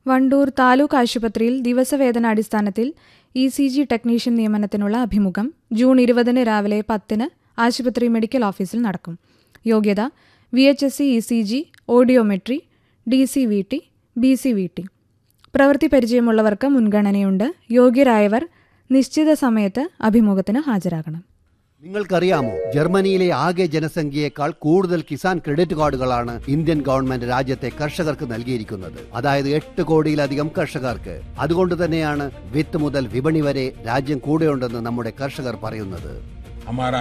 വണ്ടൂർ താലൂക്ക് ആശുപത്രിയിൽ ദിവസവേതനാടിസ്ഥാനത്തിൽ E C G technician നിയമനത്തിനുള്ള അഭിമുഖം ജൂൺ ഇരുപതിന് രാവിലെ പത്തിന് ആശുപത്രി മെഡിക്കൽ ഓഫീസിൽ നടക്കും യോഗ്യത V H S C E C G audiometry D C V T B C V T പ്രവൃത്തി പരിചയമുള്ളവർക്ക് മുൻഗണനയുണ്ട് യോഗ്യരായവർ നിശ്ചിത സമയത്ത് അഭിമുഖത്തിന് ഹാജരാകണം നിങ്ങൾക്കറിയാമോ ജർമ്മനിയിലെ ആകെ ജനസംഖ്യയേക്കാൾ കൂടുതൽ കിസാൻ ക്രെഡിറ്റ് കാർഡുകളാണ് ഇന്ത്യൻ ഗവൺമെന്റ് രാജ്യത്തെ കർഷകർക്ക് നൽകിയിരിക്കുന്നത് അതായത് എട്ട് കോടിയിലധികം കർഷകർക്ക് അതുകൊണ്ട് തന്നെയാണ് വിത്ത് മുതൽ വിപണി വരെ രാജ്യം കൂടെയുണ്ടെന്ന് നമ്മുടെ കർഷകർ പറയുന്നത് हमारा